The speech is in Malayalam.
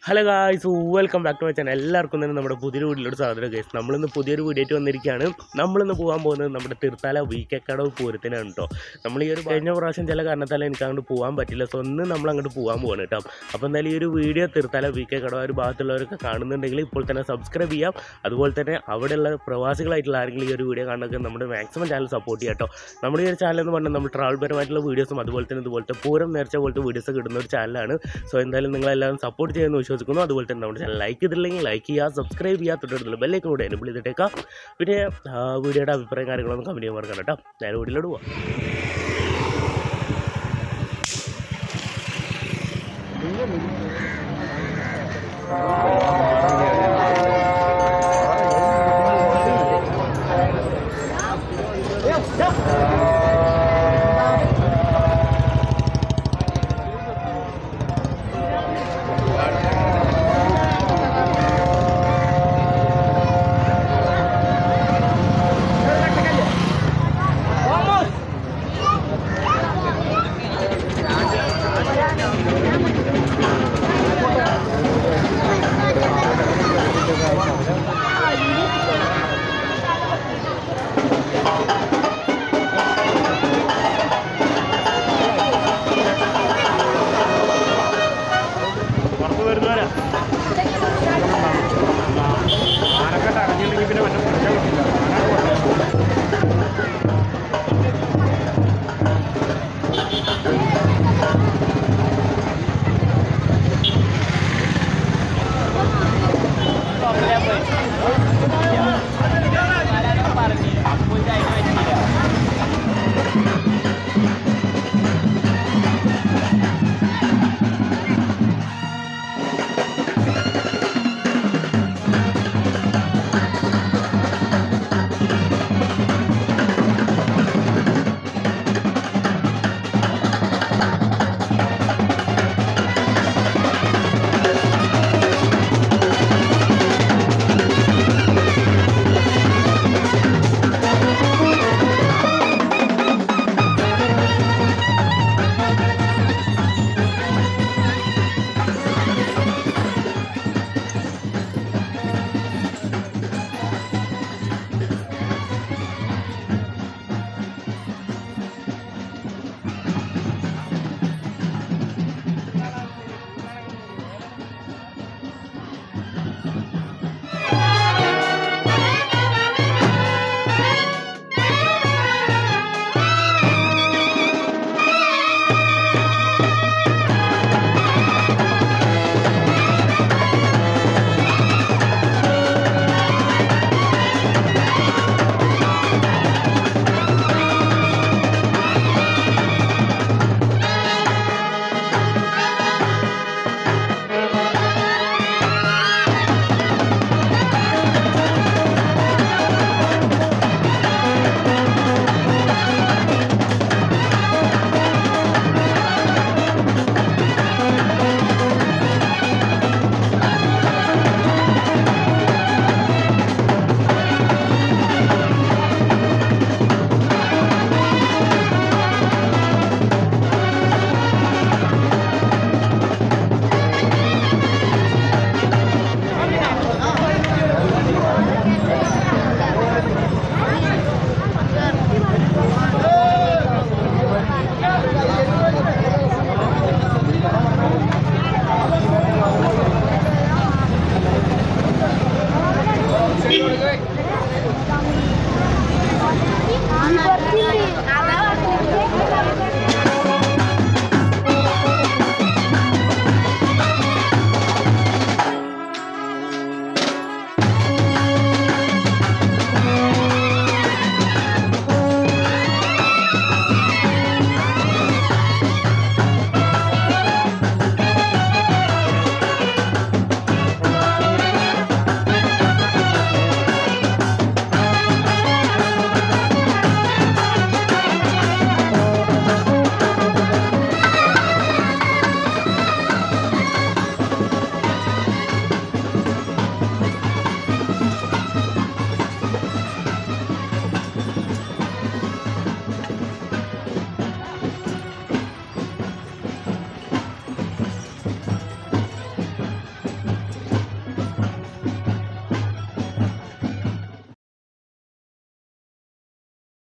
hello guys welcome back to my channel എല്ലാവർക്കും തന്നെ നമ്മുടെ പുതിയൊരു വീട്ടിലോട്ട് സ്വാഗതം ഗൈസ് നമ്മളിന്ന് പുതിയൊരു വീഡിയോ ആയിട്ട് വന്നിരിക്കുകയാണ് നമ്മളിന്ന് പോകാൻ പോകുന്നത് നമ്മുടെ തീർത്താല വീക്കക്കടവ് പൂരത്തിനാണ് കേട്ടോ നമ്മൾ ഈ ഒരു കഴിഞ്ഞ പ്രാവശ്യം ചില കാരണത്താൽ എനിക്ക് അങ്ങോട്ട് പോകാൻ പറ്റില്ല സോ ഒന്ന് നമ്മൾ അങ്ങോട്ട് പോകാൻ പോവാണ് കേട്ടോ അപ്പോൾ എന്തായാലും ഈ ഒരു വീഡിയോ തീർത്താല വീക്കക്കടവ് ഒരു ഭാഗത്തുള്ളവരൊക്കെ കാണുന്നുണ്ടെങ്കിൽ ഇപ്പോൾ തന്നെ സബ്സ്ക്രൈബ് ചെയ്യാം അതുപോലെ തന്നെ അവിടെയുള്ള പ്രവാസികളായിട്ടുള്ള ആരെങ്കിലും ഈ ഒരു വീഡിയോ കാണുന്നതൊക്കെ നമ്മുടെ മാക്സിമം ചാനൽ സപ്പോർട്ട് ചെയ്യാം കേട്ടോ നമ്മുടെ ഈ ഒരു ചാനൽ എന്ന് പറഞ്ഞാൽ നമ്മൾ ട്രാവൽ പരമായിട്ടുള്ള വീഡിയോസും അതുപോലെ തന്നെ ഇതുപോലത്തെ പൂരം നേർച്ച പോലത്തെ വീഡിയോസ് ഇടുന്ന ഒരു ചാനലാണ് സോ എന്തായാലും നിങ്ങളെല്ലാവരും സപ്പോർട്ട് ചെയ്യുമെന്ന് വിശ്വസിക്കുന്നു അതുപോലെ തന്നെ നമ്മുടെ ചാനൽ ലൈക്ക് ചെയ്തില്ലെങ്കിൽ ലൈക്ക് ചെയ്യുക സബ്സ്ക്രൈബ് ചെയ്യുക തൊട്ടടുത്തുള്ള ബെല്ലേക്ക് കൂടെ എനബിൾ ചെയ്തിട്ടേക്കാം പിന്നെ ആ, വീഡിയോയുടെ അഭിപ്രായം കാര്യങ്ങളൊന്നും കമൻറ്റ് ചെയ്യാൻ മറക്കണം കേട്ടോ ഞാൻ വീട്ടിലോട്ട് പോവാം പുറത്ത് വരുന്നവരാ ആനക്കെട്ട് അടഞ്ഞിട്ടുണ്ടെങ്കിൽ പിന്നെ മറ്റേ പിടിച്ചാൽ കിട്ടില്ല